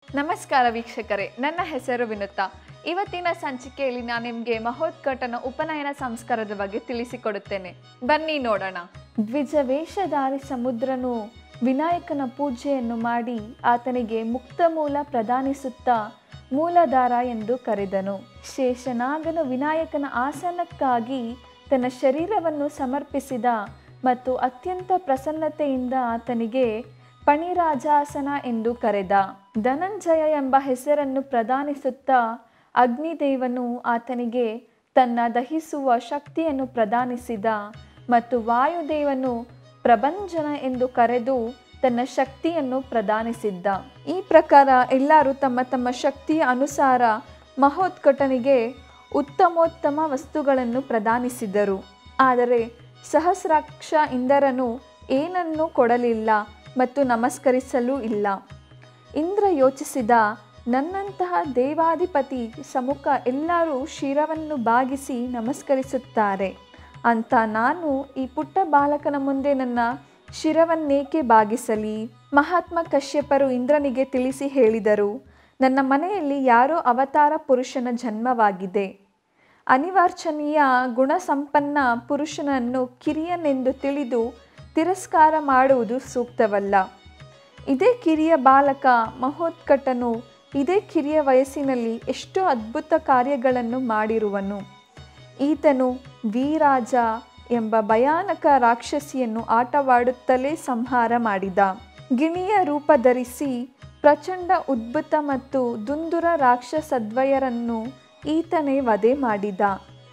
ನಮಸ್ಕಾರ ವೀಕ್ಷಕರೇ ನನ್ನ ಹೆಸರು ವಿನುತಾ ಇವತ್ತಿನ ಸಂಚಿಕೆಯಲ್ಲಿ ನಾನು ನಿಮಗೆ ಮಹೋತ್ಕಟನ ಉಪನಯನ ಸಂಸ್ಕಾರದ ಬಗ್ಗೆ ತಿಳಿಸಿಕೊಡುತ್ತೇನೆ ಬನ್ನಿ ನೋಡೋಣ ದ್ವಿಜವೇಷಧಾರಿ ಸಮುದ್ರನು ವಿನಾಯಕನ ಪೂಜೆಯನ್ನು ಮಾಡಿ ಆತನಿಗೆ ಮುಕ್ತ ಮೂಲ ಪ್ರದಾನಿಸುತ್ತಾ ಮೂಲಾಧಾರ ಎಂದು ಕರೆದನು ಶೇಷನಾಗನು ವಿನಾಯಕನ ಆಸನಕ್ಕಾಗಿ ತನ್ನ ಶರೀರವನ್ನು ಸಮರ್ಪಿಸಿದ ಮತ್ತು ಅತ್ಯಂತ ಪ್ರಸನ್ನತೆಯಿಂದ ಆತನಿಗೆ ಪಣಿರಾಜಾಸನ ಎಂದು ಕರೆದ ಧನಂಜಯ ಎಂಬ ಹೆಸರನ್ನು ಪ್ರದಾನಿಸುತ್ತಾ ಅಗ್ನಿದೇವನು ಆತನಿಗೆ ತನ್ನ ದಹಿಸುವ ಶಕ್ತಿಯನ್ನು ಪ್ರದಾನಿಸಿದ ಮತ್ತು ವಾಯುದೇವನು ಪ್ರಭಂಜನ ಎಂದು ಕರೆದು ತನ್ನ ಶಕ್ತಿಯನ್ನು ಪ್ರದಾನಿಸಿದ್ದ ಈ ಪ್ರಕಾರ ಎಲ್ಲರೂ ತಮ್ಮ ತಮ್ಮ ಶಕ್ತಿಯ ಅನುಸಾರ ಮಹೋತ್ಕಟನಿಗೆ ಉತ್ತಮೋತ್ತಮ ವಸ್ತುಗಳನ್ನು ಪ್ರದಾನಿಸಿದರು ಆದರೆ ಸಹಸ್ರಾಕ್ಷ ಇಂದ್ರನು ಏನನ್ನೂ ಕೊಡಲಿಲ್ಲ ಮತ್ತು ನಮಸ್ಕರಿಸಲೂ ಇಲ್ಲ ಇಂದ್ರ ಯೋಚಿಸಿದ ನನ್ನಂತಹ ದೇವಾಧಿಪತಿ ಸಮ್ಮುಖ ಎಲ್ಲರೂ ಶಿರವನ್ನು ಬಾಗಿಸಿ ನಮಸ್ಕರಿಸುತ್ತಾರೆ ಅಂತ ನಾನು ಈ ಪುಟ್ಟ ಬಾಲಕನ ಮುಂದೆ ನನ್ನ ಶಿರವನ್ನೇಕೆ ಬಾಗಿಸಲಿ ಮಹಾತ್ಮ ಕಶ್ಯಪರು ಇಂದ್ರನಿಗೆ ತಿಳಿಸಿ ಹೇಳಿದರು ನನ್ನ ಮನೆಯಲ್ಲಿ ಯಾರೋ ಅವತಾರ ಪುರುಷನ ಜನ್ಮವಾಗಿದೆ ಅನಿವಾರ್ಚನೀಯ ಗುಣಸಂಪನ್ನ ಪುರುಷನನ್ನು ಕಿರಿಯನೆಂದು ತಿಳಿದು ತಿರಸ್ಕಾರ ಮಾಡುವುದು ಸೂಕ್ತವಲ್ಲ ಇದೇ ಕಿರಿಯ ಬಾಲಕ ಮಹೋತ್ಕಟನು ಇದೇ ಕಿರಿಯ ವಯಸ್ಸಿನಲ್ಲಿ ಎಷ್ಟೋ ಅದ್ಭುತ ಕಾರ್ಯಗಳನ್ನು ಮಾಡಿರುವನು ಈತನು ವೀರಾಜ ಎಂಬ ಭಯಾನಕ ರಾಕ್ಷಸಿಯನ್ನು ಆಟವಾಡುತ್ತಲೇ ಸಂಹಾರ ಮಾಡಿದ ಗಿಣಿಯ ರೂಪ ಧರಿಸಿ ಪ್ರಚಂಡ ಉದ್ಭುತ ಮತ್ತು ದುಂದುರ ರಾಕ್ಷಸದ್ವಯರನ್ನು ಈತನೇ ವಧೆ ಮಾಡಿದ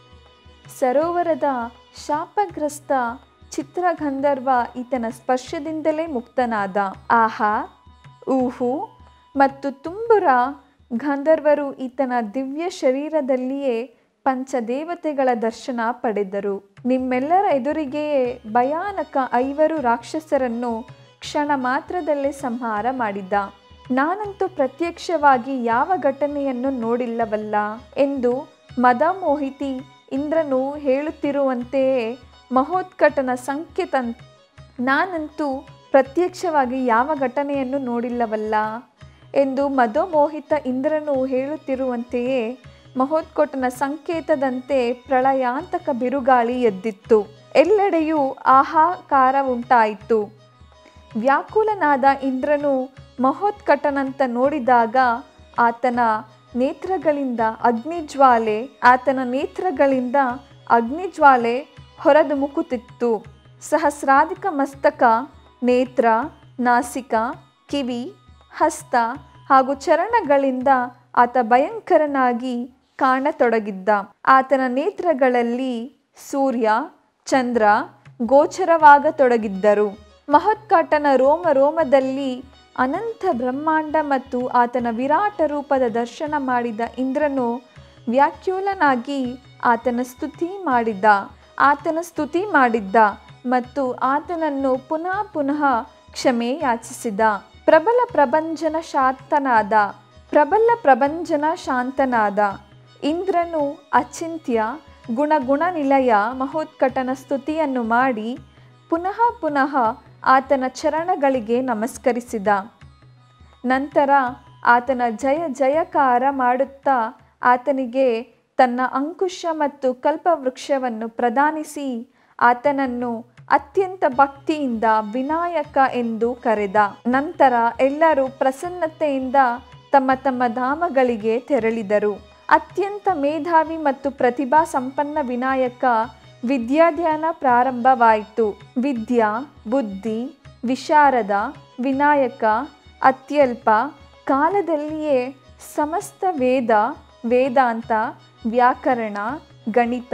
ಸರೋವರದ ಶಾಪಗ್ರಸ್ತ ಚಿತ್ರಗಂಧರ್ವ ಈತನ ಸ್ಪರ್ಶದಿಂದಲೇ ಮುಕ್ತನಾದ ಆಹಾ ಊಹು ಮತ್ತು ತುಂಬುರ ಗಂಧರ್ವರು ಈತನ ದಿವ್ಯ ಶರೀರದಲ್ಲಿಯೇ ಪಂಚದೇವತೆಗಳ ದರ್ಶನ ಪಡೆದರು ನಿಮ್ಮೆಲ್ಲರ ಎದುರಿಗೆಯೇ ಭಯಾನಕ ಐವರು ರಾಕ್ಷಸರನ್ನು ಕ್ಷಣ ಮಾತ್ರದಲ್ಲೇ ಸಂಹಾರ ಮಾಡಿದ್ದ ನಾನಂತೂ ಪ್ರತ್ಯಕ್ಷವಾಗಿ ಯಾವ ಘಟನೆಯನ್ನು ನೋಡಿಲ್ಲವಲ್ಲ ಎಂದು ಮದಮೋಹಿತಿ ಇಂದ್ರನು ಹೇಳುತ್ತಿರುವಂತೆಯೇ ಮಹೋತ್ಕಟನ ಸಂಕೇತ ನಾನಂತೂ ಪ್ರತ್ಯಕ್ಷವಾಗಿ ಯಾವ ಘಟನೆಯನ್ನು ನೋಡಿಲ್ಲವಲ್ಲ ಎಂದು ಮದೋಮೋಹಿತ ಇಂದ್ರನು ಹೇಳುತ್ತಿರುವಂತೆಯೇ ಮಹೋತ್ಕಟನ ಸಂಕೇತದಂತೆ ಪ್ರಳಯಾಂತಕ ಬಿರುಗಾಳಿ ಎದ್ದಿತ್ತು ಎಲ್ಲೆಡೆಯೂ ಆಹಾಕಾರ ಉಂಟಾಯಿತು ವ್ಯಾಕುಲನಾದ ಇಂದ್ರನು ಮಹೋತ್ಕಟನಂತ ನೋಡಿದಾಗ ಆತನ ನೇತ್ರಗಳಿಂದ ಅಗ್ನಿಜ್ವಾಲೆ ಆತನ ನೇತ್ರಗಳಿಂದ ಅಗ್ನಿಜ್ವಾಲೆ ಹೊರದು ಮುಕುತ್ತಿತ್ತು ಸಹಸ್ರಾಧಿಕ ಮಸ್ತಕ ನೇತ್ರ ನಾಸಿಕ ಕಿವಿ ಹಸ್ತ ಹಾಗೂ ಚರಣಗಳಿಂದ ಆತ ಭಯಂಕರನಾಗಿ ಕಾಣತೊಡಗಿದ್ದ ಆತನ ನೇತ್ರಗಳಲ್ಲಿ ಸೂರ್ಯ ಚಂದ್ರ ಗೋಚರವಾಗತೊಡಗಿದ್ದರು ಮಹೋತ್ಕಾಟನ ರೋಮ ರೋಮದಲ್ಲಿ ಅನಂತ ಬ್ರಹ್ಮಾಂಡ ಮತ್ತು ಆತನ ವಿರಾಟ ರೂಪದ ದರ್ಶನ ಮಾಡಿದ ಇಂದ್ರನು ವ್ಯಾಕ್ಯೂಲನಾಗಿ ಆತನ ಸ್ತುತಿ ಮಾಡಿದ್ದ ಆತನ ಸ್ತುತಿ ಮಾಡಿದ್ದ ಮತ್ತು ಆತನನ್ನು ಪುನಃ ಪುನಃ ಕ್ಷಮೆ ಯಾಚಿಸಿದ ಪ್ರಬಲ ಪ್ರಭಂಜನ ಶಾಂತನಾದ ಪ್ರಬಲ ಪ್ರಭಂಜನ ಶಾಂತನಾದ ಇಂದ್ರನು ಅಚಿಂತ್ಯ ಗುಣಗುಣ ನಿಲಯ ಮಹೋತ್ಕಟನ ಸ್ತುತಿಯನ್ನು ಮಾಡಿ ಪುನಃ ಪುನಃ ಆತನ ಚರಣಗಳಿಗೆ ನಮಸ್ಕರಿಸಿದ ನಂತರ ಆತನ ಜಯ ಜಯಕಾರ ಮಾಡುತ್ತಾ ಆತನಿಗೆ ತನ್ನ ಅಂಕುಶ ಮತ್ತು ಕಲ್ಪವೃಕ್ಷವನ್ನು ಪ್ರದಾನಿಸಿ ಆತನನ್ನು ಅತ್ಯಂತ ಭಕ್ತಿಯಿಂದ ವಿನಾಯಕ ಎಂದು ಕರೆದ ನಂತರ ಎಲ್ಲರೂ ಪ್ರಸನ್ನತೆಯಿಂದ ತಮ್ಮ ತಮ್ಮ ಧಾಮಗಳಿಗೆ ತೆರಳಿದರು ಅತ್ಯಂತ ಮೇಧಾವಿ ಮತ್ತು ಪ್ರತಿಭಾ ಸಂಪನ್ನ ವಿನಾಯಕ ವಿದ್ಯಾಧ್ಯಾನ ಪ್ರಾರಂಭವಾಯಿತು ವಿದ್ಯಾ ಬುದ್ಧಿ ವಿಶಾರದ ವಿನಾಯಕ ಅತ್ಯಲ್ಪ ಕಾಲದಲ್ಲಿಯೇ ಸಮಸ್ತ ವೇದ ವೇದಾಂತ ವ್ಯಾಕರಣ ಗಣಿತ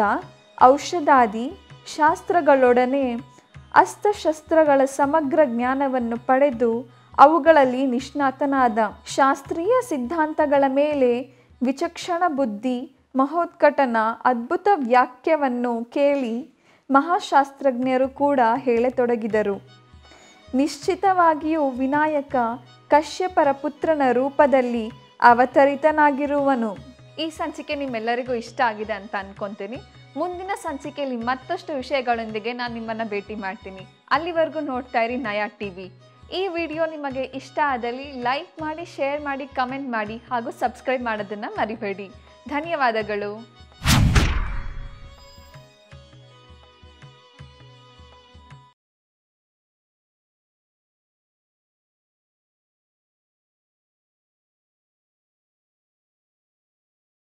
ಔಷಧಾದಿ ಶಾಸ್ತ್ರಗಳೊಡನೆ ಅಸ್ತ್ರಶಸ್ತ್ರಗಳ ಸಮಗ್ರ ಜ್ಞಾನವನ್ನು ಪಡೆದು ಅವುಗಳಲ್ಲಿ ನಿಷ್ಣಾತನಾದ ಶಾಸ್ತ್ರೀಯ ಸಿದ್ಧಾಂತಗಳ ಮೇಲೆ ವಿಚಕ್ಷಣ ಬುದ್ಧಿ ಮಹೋತ್ಕಟನ ಅದ್ಭುತ ವಾಕ್ಯವನ್ನು ಕೇಳಿ ಮಹಾಶಾಸ್ತ್ರಜ್ಞರು ಕೂಡ ಹೇಳತೊಡಗಿದರು ನಿಶ್ಚಿತವಾಗಿಯೂ ವಿನಾಯಕ ಕಶ್ಯಪರ ಪುತ್ರನ ರೂಪದಲ್ಲಿ ಅವತರಿತನಾಗಿರುವನು ಈ ಸಂಚಿಕೆ ನಿಮ್ಮೆಲ್ಲರಿಗೂ ಇಷ್ಟ ಆಗಿದೆ ಅಂತ ಅನ್ಕೊಂತೀನಿ ಮುಂದಿನ ಸಂಚಿಕೆಯಲ್ಲಿ ಮತ್ತಷ್ಟು ವಿಷಯಗಳೊಂದಿಗೆ ನಾನು ನಿಮ್ಮನ್ನು ಭೇಟಿ ಮಾಡ್ತೀನಿ ಅಲ್ಲಿವರೆಗೂ ನೋಡ್ತಾ ಇರಿ ನಯಾ ಟಿವಿ ಈ ವಿಡಿಯೋ ನಿಮಗೆ ಇಷ್ಟ ಆದಲ್ಲಿ ಲೈಕ್ ಮಾಡಿ ಶೇರ್ ಮಾಡಿ ಕಮೆಂಟ್ ಮಾಡಿ ಹಾಗೂ ಸಬ್ಸ್ಕ್ರೈಬ್ ಮಾಡೋದನ್ನು ಮರಿಬೇಡಿ ಧನ್ಯವಾದಗಳು